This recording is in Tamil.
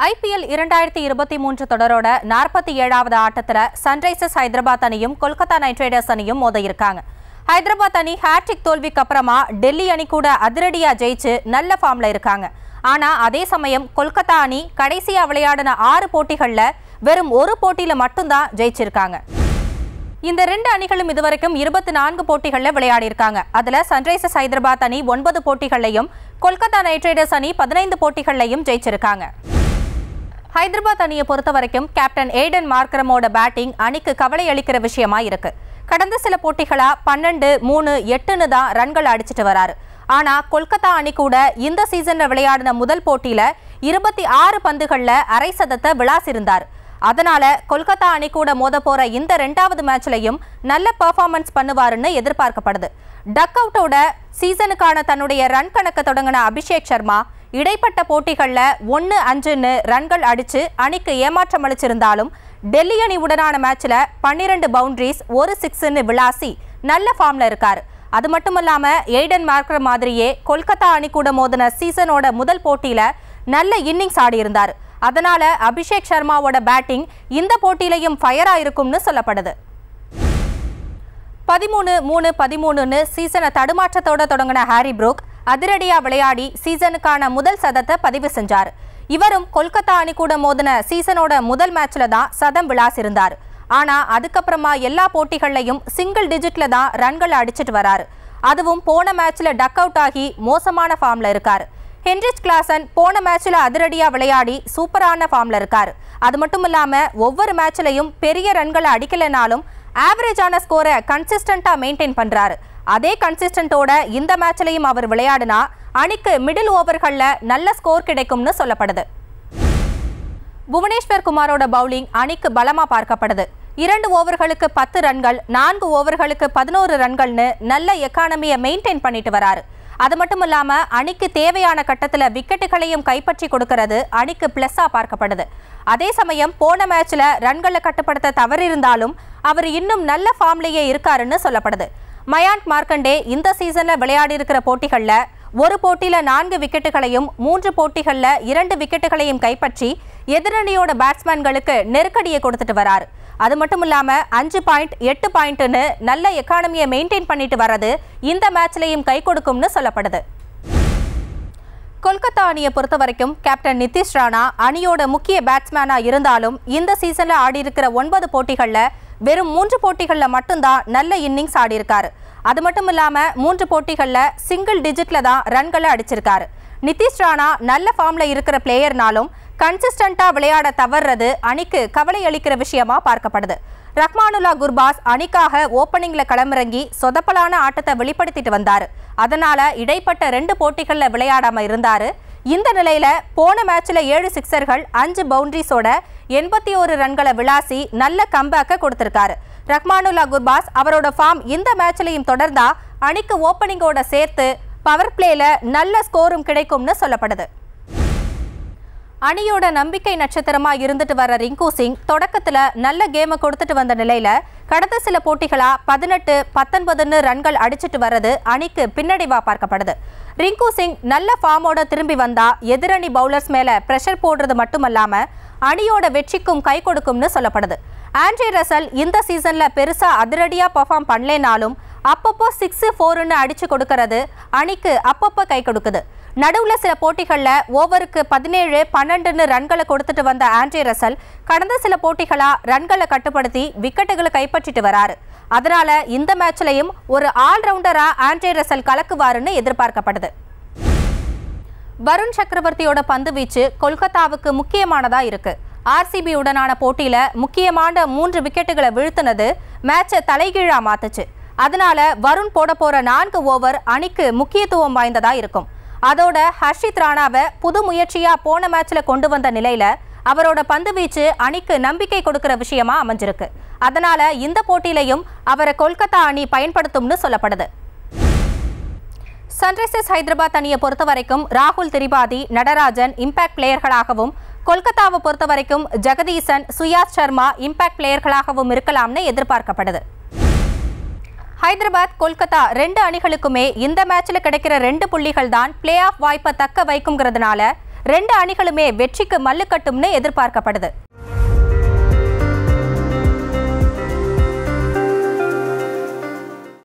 ஐபிஎல் இரண்டாயிரத்தி இருபத்தி மூன்று தொடரோட நாற்பத்தி ஏழாவது ஆட்டத்துல சன்ரைசர்ஸ் ஹைதராபாத் அணியும் கொல்கத்தா நைட் ரைடர்ஸ் அணியும் மோத இருக்காங்க ஹைதராபாத் அணி ஹேட்ரிக் தோல்விக்கு அப்புறமா டெல்லி அணி கூட அதிரடியா ஜெயிச்சு நல்ல ஃபார்ம்ல இருக்காங்க ஆனா அதே சமயம் கொல்கத்தா அணி கடைசியா விளையாடின ஆறு போட்டிகள்ல வெறும் ஒரு போட்டியில மட்டும்தான் ஜெயிச்சிருக்காங்க இந்த ரெண்டு அணிகளும் இதுவரைக்கும் இருபத்தி நான்கு போட்டிகளில் விளையாடி இருக்காங்க அதுல சன்ரைசர்ஸ் ஹைதராபாத் அணி ஒன்பது போட்டிகள்லையும் கொல்கத்தா நைட் ரைடர்ஸ் அணி பதினைந்து போட்டிகள்லையும் ஜெயிச்சிருக்காங்க ஹைதராபாத் அணியை பொறுத்த வரைக்கும் கேப்டன் ஏடன் மார்க்கரமோட பேட்டிங் அணிக்கு கவலை அளிக்கிற விஷயமா இருக்கு கடந்த சில போட்டிகளா பன்னெண்டு மூணு எட்டுன்னு தான் ரன்கள் அடிச்சிட்டு வராரு ஆனா கொல்கத்தா அணி கூட இந்த சீசன்ல விளையாடின முதல் போட்டியில இருபத்தி ஆறு பந்துகள்ல அரை சதத்தை விளாசிருந்தார் அதனால கொல்கத்தா அணி கூட மோத போற இந்த ரெண்டாவது மேட்ச்லயும் நல்ல பெர்ஃபார்மன்ஸ் பண்ணுவாருன்னு எதிர்பார்க்கப்படுது டக் அவுட்டோட சீசனுக்கான தன்னுடைய ரன் கணக்க தொடங்கின அபிஷேக் சர்மா இடைப்பட்ட போட்டிகள்ல ஒன்று அஞ்சுன்னு ரன்கள் அடிச்சு அணிக்கு ஏமாற்றம் அளிச்சிருந்தாலும் டெல்லி அணி உடனான மேட்ச்ல பன்னிரண்டு பவுண்டரிஸ் ஒரு சிக்ஸ்ன்னு விளாசி நல்ல ஃபார்ம்ல இருக்காரு அது மட்டும் இல்லாம எய்டன் மார்க்கர் மாதிரியே கொல்கத்தா அணி கூட மோதின சீசனோட முதல் போட்டியில நல்ல இன்னிங்ஸ் ஆடி இருந்தார் அதனால அபிஷேக் சர்மாவோட பேட்டிங் இந்த போட்டியிலையும் ஃபயரா இருக்கும்னு சொல்லப்படுது பதிமூணு மூணு பதிமூணுன்னு சீசனை தடுமாற்றத்தோட தொடங்கின ஹாரி புரூக் அதிரடியா விளையாடி சீசனுக்கான முதல் சதத்தை பதிவு செஞ்சார் இவரும் கொல்கத்தா அணி கூட மோதின சீசனோட முதல் மேட்ச்ல தான் சதம் விளாசிருந்தார் ஆனா அதுக்கப்புறமா எல்லா போட்டிகள்லையும் சிங்கிள் டிஜிட்ல தான் ரன்கள் அடிச்சிட்டு வராரு அதுவும் போன மேட்ச்ல டக் அவுட் ஆகி மோசமான ஃபார்ம்ல இருக்காரு ஹென்ரிச் கிளாசன் போன மேட்ச்ல அதிரடியா விளையாடி சூப்பரான ஃபார்ம்ல இருக்காரு அது மட்டும் இல்லாம ஒவ்வொரு மேட்ச்லயும் பெரிய ரன்களை அடிக்கலைனாலும் ஆவரேஜான ஸ்கோரை கன்சிஸ்டண்டா மெயின்டைன் பண்றாரு அதே கன்சிஸ்டன்ட்டோட இந்த மேட்ச்லயும் அவர் விளையாடினா அணிக்கு மிடில் ஓவர்கள்ல நல்ல ஸ்கோர் கிடைக்கும்னு சொல்லப்படுது புவனேஸ்வர் குமாரோட பவுலிங் அணிக்கு பலமா பார்க்கப்படுது இரண்டு ஓவர்களுக்கு பத்து ரன்கள் நான்கு ஓவர்களுக்கு பதினோரு ரன்கள்னு நல்ல எக்கானமியை மெயின்டைன் பண்ணிட்டு வராரு அது மட்டும் இல்லாம அணிக்கு தேவையான கட்டத்துல விக்கெட்டுகளையும் கைப்பற்றி கொடுக்கறது அணிக்கு பிளஸ்ஸா பார்க்கப்படுது அதே சமயம் போன மேட்ச்ல ரன்களை கட்டுப்படுத்த தவறிருந்தாலும் அவர் இன்னும் நல்ல ஃபார்ம்லயே இருக்காருன்னு சொல்லப்படுது மயாங்க் மார்க்கண்டே இந்த சீசன்ல விளையாடி இருக்கிற போட்டிகள்ல ஒரு போட்டியில நான்கு விக்கெட்டுகளையும் மூன்று போட்டிகள்ல இரண்டு விக்கெட்டுகளையும் கைப்பற்றி எதிரணியோட பேட்ஸ்மேன்களுக்கு நெருக்கடியை கொடுத்துட்டு வராரு அது மட்டும் இல்லாம அஞ்சு பாயிண்ட் எட்டு பாயிண்ட்னு நல்ல எக்கானமியை மெயின்டைன் பண்ணிட்டு வர்றது இந்த மேட்ச்லயும் கை கொடுக்கும்னு சொல்லப்படுது கொல்கத்தா அணியை பொறுத்த வரைக்கும் கேப்டன் நிதிஷ் ராணா அணியோட முக்கிய பேட்ஸ்மேனா இருந்தாலும் இந்த சீசன்ல ஆடி இருக்கிற ஒன்பது போட்டிகள்ல வெறும் மூன்று போட்டிகள்ல மட்டும்தான் நல்ல இன்னிங்ஸ் ஆடி இருக்காரு அது மட்டும் இல்லாம மூன்று போட்டிகள்ல சிங்கிள் டிஜிட்ல தான் ரன்களை அடிச்சிருக்காரு நிதிஷ் ராணா நல்ல ஃபார்ம்ல இருக்கிற பிளேயர்னாலும் கன்சிஸ்டண்டா விளையாட தவறுறது அணிக்கு கவலை அளிக்கிற விஷயமா பார்க்கப்படுது ரஹ்மானுல்லா குர்பாஸ் அணிக்காக ஓப்பனிங்ல களமிறங்கி சொதப்பலான ஆட்டத்தை வெளிப்படுத்திட்டு வந்தாரு அதனால இடைப்பட்ட ரெண்டு போட்டிகள்ல விளையாடாம இருந்தாரு இந்த நிலையில போன மேட்ச்ல ஏழு சிக்சர்கள் அஞ்சு பவுண்டரிஸோட எண்பத்தி ஒரு ரன்களை விளாசி நல்ல கம்பேக்கை கொடுத்திருக்காரு ரஹ்மானுல்லா குர்பாஸ் அவரோட ஃபார்ம் இந்த மேட்ச்லயும் தொடர்ந்தா அணிக்கு ஓப்பனிங்கோட சேர்த்து பவர் பிளேல நல்ல ஸ்கோரும் கிடைக்கும்னு சொல்லப்படுது அணியோட நம்பிக்கை நட்சத்திரமா இருந்துட்டு வர ரிங்கு சிங் தொடக்கத்துல நல்ல கேமை கொடுத்துட்டு வந்த நிலையில கடந்த சில போட்டிகளா பதினெட்டு பத்தொன்பதுன்னு ரன்கள் அடிச்சிட்டு வர்றது அணிக்கு பின்னடைவா பார்க்கப்படுது ரிங்கு சிங் நல்ல ஃபார்மோட திரும்பி வந்தா எதிரணி பவுலர்ஸ் மேல பிரஷர் போடுறது மட்டுமல்லாம அணியோட வெற்றிக்கும் கை கொடுக்கும்னு சொல்லப்படுது ஆண்ட்ரி ரசல் இந்த சீசன்ல பெருசா அதிரடியா பெர்ஃபார்ம் பண்ணலேனாலும் அப்பப்போ சிக்ஸ் ஃபோர்னு அடிச்சு கொடுக்கறது அணிக்கு அப்பப்போ கை கொடுக்குது நடுவில் சில போட்டிகளில் ஓவருக்கு பதினேழு பன்னெண்டுன்னு ரன்களை கொடுத்துட்டு வந்த ஆண்ட்ரி ரசல் கடந்த சில போட்டிகளா ரன்களை கட்டுப்படுத்தி விக்கெட்டுகளை கைப்பற்றிட்டு வராரு அதனால இந்த மேட்ச்லையும் ஒரு ஆல்ரவுண்டரா ஆண்ட்ரி ரசல் கலக்குவாருன்னு எதிர்பார்க்கப்படுது வருண் சக்கரவர்த்தியோட பந்து வீச்சு கொல்கத்தாவுக்கு முக்கியமானதா இருக்கு ஆர்சிபி உடனான போட்டியில முக்கியமான மூன்று விக்கெட்டுகளை வீழ்த்தினது மேட்சை தலைகீழா மாத்துச்சு அதனால வருண் போட போற நான்கு ஓவர் அணிக்கு முக்கியத்துவம் வாய்ந்ததா இருக்கும் அதோட ஹர்ஷித் ராணாவை புது முயற்சியா போன மேட்ச்ல கொண்டு வந்த நிலையில அவரோட பந்து வீச்சு அணிக்கு நம்பிக்கை கொடுக்கிற விஷயமா அமைஞ்சிருக்கு அதனால இந்த போட்டியிலையும் அவரை கொல்கத்தா அணி பயன்படுத்தும்னு சொல்லப்படுது சன்ரைசர்ஸ் ஹைதராபாத் அணியை பொறுத்த வரைக்கும் ராகுல் திரிபாதி நடராஜன் இம்பாக்ட் பிளேயர்களாகவும் கொல்கத்தாவை பொறுத்த வரைக்கும் ஜெகதீசன் சுயாஸ் சர்மா இம்பாக்ட் பிளேயர்களாகவும் இருக்கலாம்னு எதிர்பார்க்கப்படுது ஹைதராபாத் கொல்கத்தா ரெண்டு அணிகளுக்குமே இந்த மேட்ச்ல கிடைக்கிற ரெண்டு புள்ளிகள் தான் பிளே ஆஃப் வாய்ப்பை தக்க வைக்குங்கிறதுனால ரெண்டு அணிகளுமே வெற்றிக்கு மல்லுக்கட்டும்னு எதிர்பார்க்கப்படுது